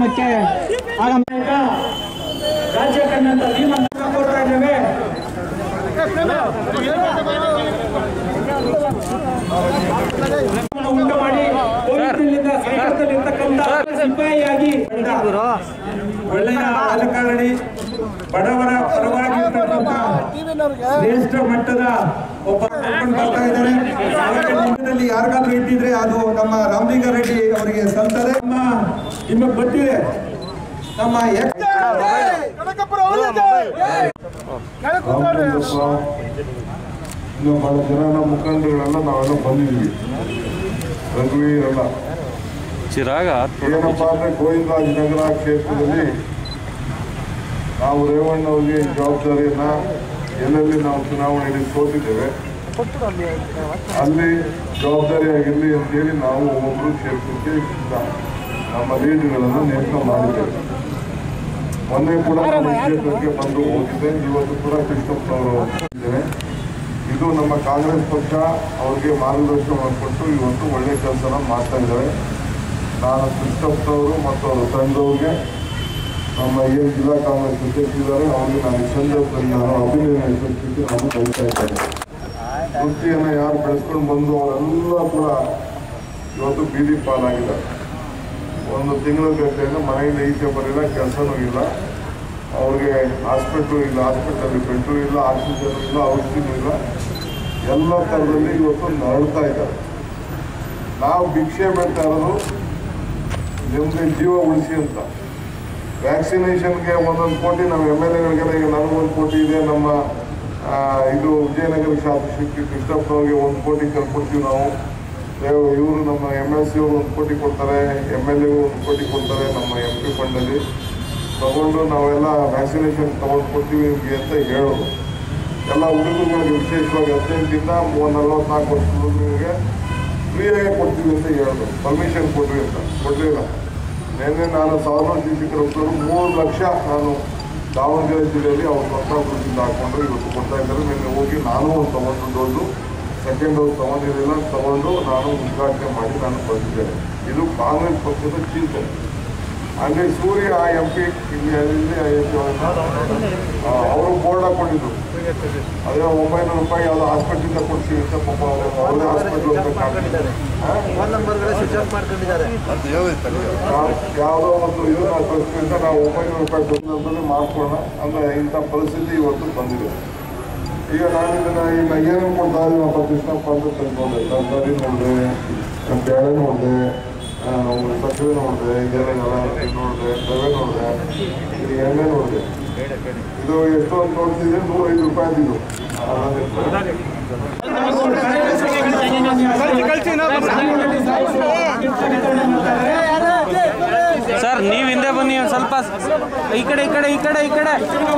ಕಾರ್ಯಕ್ರಮಕ್ಕೆ ಆಗಮ ರಾಜ್ಯ ಕಂಡಂತ ಭೀಮನ್ನ ಕೋರ್ತಾ ಇದ್ದೇವೆ ಉಂಟು ಮಾಡಿ ಪೊಲೀಸರಿಂದ ಸಂಕಟದಲ್ಲಿರ್ತಕ್ಕಂಥ ಸಿಪಾಯಿಯಾಗಿ ಒಳ್ಳೆಯ ರಾಜಕಾರಣಿ ಬಡವರ ಪರವಾಗಿ ಇರ್ತಕ್ಕಂಥ ಶ್ರೇಷ್ಠ ಮಟ್ಟದ ಒಬ್ಬ ಕರ್ಕೊಂಡು ಬರ್ತಾ ಇದ್ದಾರೆ ನಿಮ್ಮಲ್ಲಿ ಯಾರಿಗಾದ್ರೂ ಇಟ್ಟಿದ್ರೆ ಅದು ನಮ್ಮ ರಾಮಲಿಂಗಾರೆಡ್ಡಿ ಅವರಿಗೆ ಸಲ್ತದೆ ನಮ್ಮ ನಿಮಗೆ ಗೊತ್ತಿದೆ ನಮ್ಮ ಎಕ್- ರಾಮಚಂದ್ರಪ್ಪ ಇನ್ನು ಬಹಳ ಜನ ನಮ್ಮ ಮುಖಂಡರುಗಳೆಲ್ಲ ನಾವೆಲ್ಲ ಬಂದಿದ್ದೀವಿ ರಘುವಿ ಎಲ್ಲ ಚಿರಾಗ ಏನಪ್ಪ ಅಂದ್ರೆ ಗೋವಿಂದರಾಜನಗರ ಕ್ಷೇತ್ರದಲ್ಲಿ ನಾವು ರೇವಣ್ಣ ಅವರಿಗೆ ಈ ಜವಾಬ್ದಾರಿಯನ್ನ ಎಲ್ಲೆಲ್ಲಿ ನಾವು ಚುನಾವಣೆಯಲ್ಲಿ ಸೋತಿದ್ದೇವೆ ಅಲ್ಲಿ ಜವಾಬ್ದಾರಿಯಾಗಿರಲಿ ಅಂತೇಳಿ ನಾವು ಒಬ್ಬೊಬ್ರು ಕ್ಷೇತ್ರಕ್ಕೆ ಸಿದ್ಧ. ನಮ್ಮ ಲೀಡ್ಗಳನ್ನು ನೇಮಕ ಮಾಡಿದ್ದೇವೆ ಮೊನ್ನೆ ಕೂಡ ನಮ್ಮ ಕ್ಷೇತ್ರಕ್ಕೆ ಬಂದು ಹೋಗಿದ್ದೆ ಇವತ್ತು ಕೂಡ ಕೃಷ್ಣಪ್ಪನವರು ಇದ್ದೇನೆ ಇದು ನಮ್ಮ ಕಾಂಗ್ರೆಸ್ ಪಕ್ಷ ಅವ್ರಿಗೆ ಮಾರ್ಗದರ್ಶನ ಮಾಡಿಕೊಟ್ಟು ಇವತ್ತು ಒಳ್ಳೆ ಕೆಲಸನ ಮಾಡ್ತಾ ಇದ್ದಾರೆ ನಾನು ಕೃಷ್ಣಪ್ಪನವರು ಮತ್ತು ಅವರ ತಂಡವ್ರಿಗೆ ನಮ್ಮ ಏನು ಜಿಲ್ಲಾ ಕಾಂಗ್ರೆಸ್ ಅಧ್ಯಕ್ಷರಿದ್ದಾರೆ ಅವ್ರಿಗೆ ನಾನು ಈ ಸಂದರ್ಭದಲ್ಲಿ ನಾನು ಅಭಿನಂದನೆ ಸಲ್ಲಿಸಲಿಕ್ಕೆ ನಾನು ಬಯಸ್ತಾ ಇದ್ದೇನೆ ವೃತ್ತಿಯನ್ನು ಯಾರು ಬೆಳೆಸ್ಕೊಂಡು ಬಂದು ಅವರೆಲ್ಲ ಕೂಡ ಇವತ್ತು ಬೀದಿ ಪಾಲಾಗಿದ್ದಾರೆ ಒಂದು ತಿಂಗಳ ಗಟ್ಟೆಯಿಂದ ಮನೆಯಿಂದ ಈಚೆ ಬರಲಿಲ್ಲ ಕೆಲಸನೂ ಇಲ್ಲ ಅವ್ರಿಗೆ ಹಾಸ್ಪಿಟ್ಲು ಇಲ್ಲ ಹಾಸ್ಪಿಟಲ್ ಬೆಡ್ಡು ಇಲ್ಲ ಆಕ್ಸಿಜನ್ ಇಲ್ಲ ಔಷಧಿನೂ ಇಲ್ಲ ಎಲ್ಲ ಥರದಲ್ಲಿ ಇವತ್ತು ನರಳ್ತಾ ಇದ್ದಾರೆ ನಾವು ಭಿಕ್ಷೆ ಬೇಡ್ತಾ ಇರೋದು ನಿಮ್ಮದೇ ಜೀವ ಉಳಿಸಿ ಅಂತ ವ್ಯಾಕ್ಸಿನೇಷನ್ಗೆ ಒಂದೊಂದು ಕೋಟಿ ನಮ್ಮ ಎಮ್ ಎಲ್ ಎಗಳಿಗೆಲ್ಲ ಈಗ ನನಗೊಂದು ಕೋಟಿ ಇದೆ ನಮ್ಮ ಆ, ಇದು ವಿಜಯನಗರ ಶಾಸಕ ಕೃಷ್ಣಪ್ಪನವ್ರಿಗೆ ಒಂದು ಕೋಟಿ ಕೊಡ್ತೀವಿ ನಾವು ಇವರು ನಮ್ಮ ಎಮ್ ಎಲ್ ಸಿ ಅವರು ಒಂದು ಕೋಟಿ ಕೊಡ್ತಾರೆ ಎಮ್ ಎಲ್ ಎ ಒಂದು ಕೋಟಿ ಕೊಡ್ತಾರೆ ನಮ್ಮ ಎಂ ಪಿ ಫಂಡಲ್ಲಿ ತಗೊಂಡು ನಾವೆಲ್ಲ ವ್ಯಾಕ್ಸಿನೇಷನ್ ತಗೊಂಡು ಕೊಡ್ತೀವಿ ನಿಮಗೆ ಅಂತ ಹೇಳೋದು ಎಲ್ಲ ಹುಡುಗರುಗಳಿಗೆ ವಿಶೇಷವಾಗಿ ಹದಿನೆಂಟಿಂದ ಮೂವತ್ತು ನಲವತ್ನಾಲ್ಕು ವರ್ಷದ ಹುಡುಗರಿಗೆ ಫ್ರೀಯಾಗಿ ಕೊಡ್ತೀವಿ ಅಂತ ಹೇಳೋದು ಪರ್ಮಿಷನ್ ಕೊಡ್ರಿ ಅಂತ ಕೊಡಲಿಲ್ಲ ನಿನ್ನೆ ನಾನು ಸಾವಿರ ಶಿಕ್ಷಕರು ಮೂರು ಲಕ್ಷ ನಾನು ದಾವಣಗೆರೆ ಜಿಲ್ಲೆಯಲ್ಲಿ ಅವ್ರ ಸ್ವಂತ ದುಡ್ಡಿಂದ ಹಾಕೊಂಡು ಇವತ್ತು ಕೊಡ್ತಾ ಇದ್ದಾರೆ ನಿನ್ನೆ ಹೋಗಿ ನಾನು ಒಂದು ತೊಗೊಂಡು ಡೋಸು ಸೆಕೆಂಡ್ ಡೋಸ್ ತೊಗೊಂಡಿರಲಿಲ್ಲ ತಗೊಂಡು ನಾನು ಉದ್ಘಾಟನೆ ಮಾಡಿ ನಾನು ಬಂದಿದ್ದೇನೆ ಇದು ಕಾಂಗ್ರೆಸ್ ಪಕ್ಷದ ಚಿಂತನೆ ಅಲ್ಲಿ ಸೂರ್ಯ ಎಂ ಪಿ ಇಲ್ಲಿ ಅಲ್ಲಿ ಅವರು ಬೋರ್ಡ್ ಹಾಕೊಂಡಿದ್ರು ಅದೇ ಒಂಬೈನೂರು ರೂಪಾಯಿ ಯಾವುದೋ ಹಾಸ್ಪಿಟ್ಲಿಂದ ಕೊಡ್ತೀವಿ ಅಂತ ಪಾಪ ಅವರು ಅವ್ರದೇ ಹಾಸ್ಪಿಟ್ಲ್ ಅಂತ ಕಾಣ್ತಿದ್ದಾರೆ. ಹಾ? ನಾವು ಯಾವುದೋ ಒಂದು ಇದನ್ನ ತರಿಸ್ಕೊಂಡ್ರೆ ನಾವು ಒಂಬೈನೂರು ರೂಪಾಯಿ ಬಂದಂತಲೇ ಮಾಡ್ಕೊಳ್ಳೋಣ ಅಂದ್ರೆ ಇಂಥ ಪರಿಸ್ಥಿತಿ ಇವತ್ತು ಬಂದಿದೆ ಈಗ ನಾನು ಇದನ್ನ ಈಗ ಏನು ಕೊಡ್ತಾ ಇದ್ದೀನಪ್ಪ ಕೃಷ್ಣಪ್ಪ ಅಂತ ತಂದ್ಕೊಂಡೆ ತರಕಾರಿ ನೋಡಿದೆ ಬೇಳೆ ನೋಡಿದೆ ಸಕ್ಕರೆ ನೋಡಿದೆ ಇದೆಲ್ಲ ನೋಡಿದೆ ರವೆ ನೋಡಿದೆ ಇದು ಎಣ್ಣೆ ನೋಡಿದೆ ಇದು ಎಷ್ಟು ಅಂತ ನೋಡ್ತಿದ್ರೆ ನೂರೈದು ರೂಪಾಯಿ ಇದು ಸರ್ ನೀವು ಹಿಂದೆ ಬನ್ನಿ ಒಂದು ಸ್ವಲ್ಪ ಈ ಕಡೆ ಈ ಕಡೆ ಈ ಕಡೆ ಈ ಕಡೆ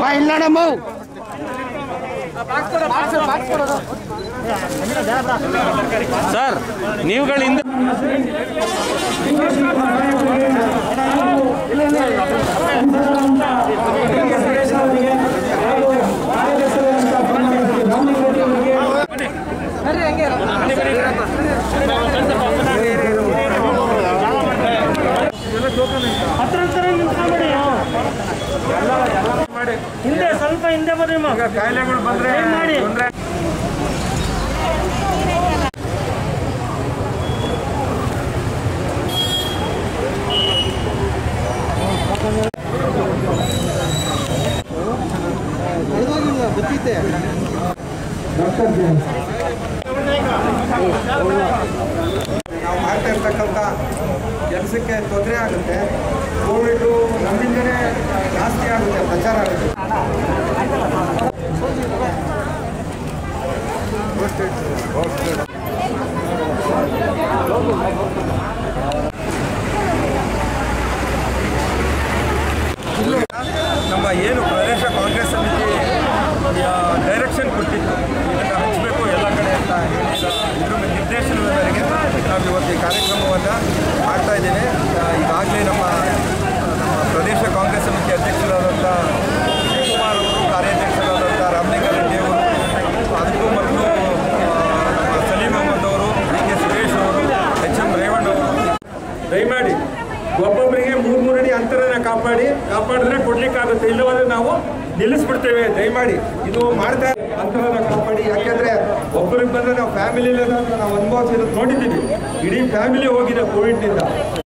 ಸರ್ ನೀವುಗಳು ಹಿಂದೆ ಹತ್ರ ಹತ್ರ ನಿಂತ್ಕೊಂಡ್ಬಿಡಿ ಹಿಂದೆ ಸ್ವಲ್ಪ ಹಿಂದೆ ಬರ್ರಿ ಕಾಯಿಲೆಗಳು ಬಂದ್ರೆ ಮಾಡಿ ನಾವು ಮಾಡ್ತಾ ಇರ್ತಕ್ಕಂಥ ಕೆಲಸಕ್ಕೆ ತೊಂದರೆ ಆಗುತ್ತೆ ಕೋವಿಡು ನಮ್ಮಿಂದಲೇ ಜಾಸ್ತಿ ಆಗುತ್ತೆ ಪ್ರಚಾರ ಆಗುತ್ತೆ ನಮ್ಮ ಏನು ಪ್ರದೇಶ ಕಾಂಗ್ರೆಸ್ ಸಮಿತಿ ಡೈರೆಕ್ಷನ್ ಕೊಟ್ಟಿತ್ತು ಇದನ್ನು ಹಂಚಬೇಕು ಎಲ್ಲ ಕಡೆ ಅಂತ ಹೇಳಿದ ಇದ್ರ ನಿರ್ದೇಶನದ ಮೇರೆಗೆ ನಾವು ಇವತ್ತು ಈ ಕಾರ್ಯಕ್ರಮವನ್ನು ಮಾಡ್ತಾ ಇದ್ದೇನೆ ಆ, ಈಗಾಗಲೇ ನಮ್ಮ ನಮ್ಮ ಪ್ರದೇಶ ಕಾಂಗ್ರೆಸ್ ಸಮಿತಿ ಅಧ್ಯಕ್ಷರಾದಂಥ ಶಿವಕುಮಾರ್ ಅವರು ಕಾರ್ಯಾಧ್ಯಕ್ಷರಾದಂಥ ರಾಮಲಿಂಗಾರೆಡ್ಡಿ ಅವರು ಅದಕ್ಕೂ ಮೊದಲು ಆ, ನಮ್ಮ ಸಲೀಂ ಅಹಮದ್ ಅವರು ಡಿ ಕೆ ಸುರೇಶ್ ಅವರು ಎಚ್ ಎಂ ರೇವಣ್ಣ ಅವರು ದಯಮಾಡಿ ಒಬ್ಬೊಬ್ಬರಿಗೆ ಮೂರ್ ಮೂರು ಅಡಿ ಅಂತರನ ಕಾಪಾಡಿ ಕಾಪಾಡಿದ್ರೆ ಕೊಡ್ಲಿಕ್ಕಾಗುತ್ತೆ ಇಲ್ಲವಾದ್ರೆ ನಾವು ನಿಲ್ಲಿಸ್ಬಿಡ್ತೇವೆ ದಯಮಾಡಿ ಇದು ಮಾಡ್ತಾ ಅಂತರನ ಕಾಪಾಡಿ ಯಾಕೆಂದ್ರೆ ಒಬ್ಬರಿಗೆ ಬಂದ್ರೆ ನಾವು ಫ್ಯಾಮಿಲಿ ನಾವು ಅನುಭವಿಸಿರೋದು ನೋಡಿದ್ದೀವಿ ಇಡೀ ಫ್ಯಾಮಿಲಿ ಹೋಗಿದೆ ಕೋವಿಡ್ನಿಂದ